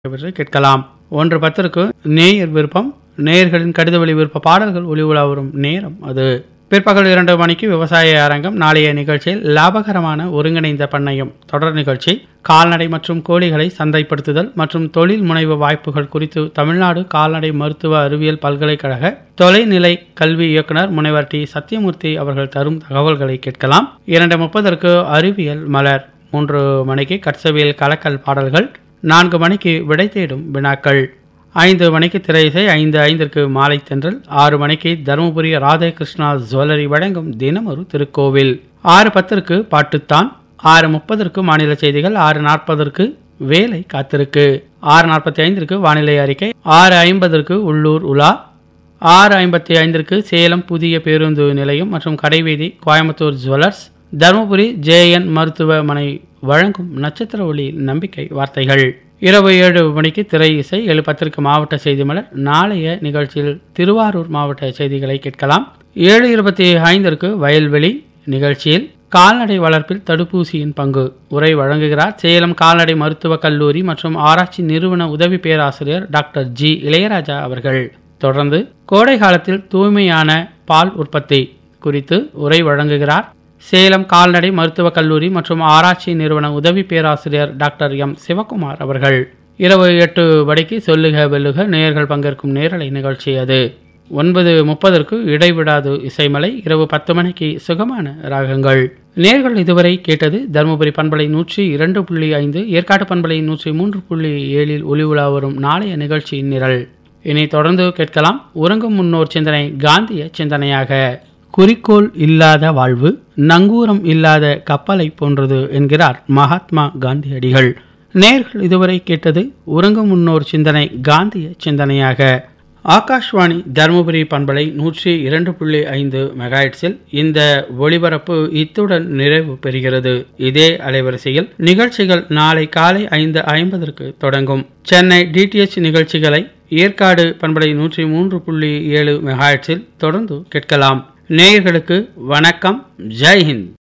பற்றி கேட்கலாம் ஒன்று பத்திற்கு நேயர் விருப்பம் நேயர்களின் கடித வழி விருப்ப பாடல்கள் ஒளி உலா வரும் நேரம் அது பிற்பகல் இரண்டு மணிக்கு விவசாய அரங்கம் நாளைய நிகழ்ச்சியில் லாபகரமான ஒருங்கிணைந்த பண்ணையம் தொடர் நிகழ்ச்சி கால்நடை மற்றும் கோழிகளை சந்தைப்படுத்துதல் மற்றும் தொழில் முனைவு வாய்ப்புகள் குறித்து தமிழ்நாடு கால்நடை மருத்துவ அறிவியல் பல்கலைக்கழக தொலைநிலை கல்வி இயக்குனர் முனைவர் டி சத்யமூர்த்தி அவர்கள் தரும் தகவல்களை கேட்கலாம் இரண்டு முப்பதற்கு அறிவியல் மலர் மூன்று மணிக்கு கட்சவியல் கலக்கல் பாடல்கள் நான்கு மணிக்கு விடை தேடும் வினாக்கள் ஐந்து மணிக்கு திரை இசை ஐந்து ஐந்திற்கு மாலை தென்றல் ஆறு மணிக்கு தருமபுரி ராதே கிருஷ்ணா ஜுவல்லரி வழங்கும் தினம் ஒரு திருக்கோவில் ஆறு பத்திற்கு பாட்டுத்தான் ஆறு முப்பதற்கு மாநில செய்திகள் ஆறு நாற்பதற்கு வேலை காத்திருக்கு ஆறு நாற்பத்தி ஐந்திற்கு வானிலை அறிக்கை ஆறு ஐம்பதற்கு உள்ளூர் உலா ஆறு ஐம்பத்தி ஐந்திற்கு சேலம் புதிய பேருந்து நிலையம் மற்றும் கடைவீதி கோயம்புத்தூர் ஜுவல்லர்ஸ் தருமபுரி ஜேஎன் மருத்துவமனை வழங்கும் நட்சத்திர ஒளி நம்பிக்கை வார்த்தைகள் இரவு ஏழு மணிக்கு திரை இசை ஏழு பத்திற்கு மாவட்ட செய்தி மலர் நாளைய நிகழ்ச்சியில் திருவாரூர் மாவட்ட செய்திகளை கேட்கலாம் ஏழு இருபத்தி ஐந்திற்கு வயல்வெளி நிகழ்ச்சியில் கால்நடை வளர்ப்பில் தடுப்பூசியின் பங்கு உரை வழங்குகிறார் சேலம் கால்நடை மருத்துவக் கல்லூரி மற்றும் ஆராய்ச்சி நிறுவன உதவி பேராசிரியர் டாக்டர் ஜி இளையராஜா அவர்கள் தொடர்ந்து கோடை காலத்தில் தூய்மையான பால் உற்பத்தி குறித்து உரை வழங்குகிறார் சேலம் கால்நடை மருத்துவக் கல்லூரி மற்றும் ஆராய்ச்சி நிறுவன உதவி பேராசிரியர் டாக்டர் எம் சிவகுமார் அவர்கள் இரவு எட்டு மணிக்கு சொல்லுக வெல்லுக நேயர்கள் பங்கேற்கும் நேரலை நிகழ்ச்சி அது ஒன்பது முப்பதற்கு இடைவிடாது இசைமலை இரவு பத்து மணிக்கு சுகமான ராகங்கள் நேர்கள் இதுவரை கேட்டது தருமபுரி பண்பலை நூற்றி இரண்டு புள்ளி ஐந்து ஏற்காடு பண்பலை நூற்றி மூன்று புள்ளி ஏழில் ஒளி உலா வரும் நாளைய நிகழ்ச்சியின் நிரல் இனி தொடர்ந்து கேட்கலாம் உறங்கும் முன்னோர் சிந்தனை காந்திய சிந்தனையாக குறிக்கோள் இல்லாத வாழ்வு நங்கூரம் இல்லாத கப்பலை போன்றது என்கிறார் மகாத்மா காந்தியடிகள் நேர்கள் இதுவரை கேட்டது உறங்கும் முன்னோர் சிந்தனை காந்திய சிந்தனையாக ஆகாஷ்வாணி தருமபுரி பண்பலை நூற்றி இரண்டு புள்ளி ஐந்து மெகாய்ட்ஸில் இந்த ஒளிபரப்பு இத்துடன் நிறைவு பெறுகிறது இதே அலைவரிசையில் நிகழ்ச்சிகள் நாளை காலை ஐந்து ஐம்பதற்கு தொடங்கும் சென்னை டிடிஎச் நிகழ்ச்சிகளை ஏற்காடு பண்பலை நூற்றி மூன்று புள்ளி ஏழு மெகாய்ட்ஸில் தொடர்ந்து கேட்கலாம் நேயர்களுக்கு வணக்கம் ஜெய்ஹிந்த்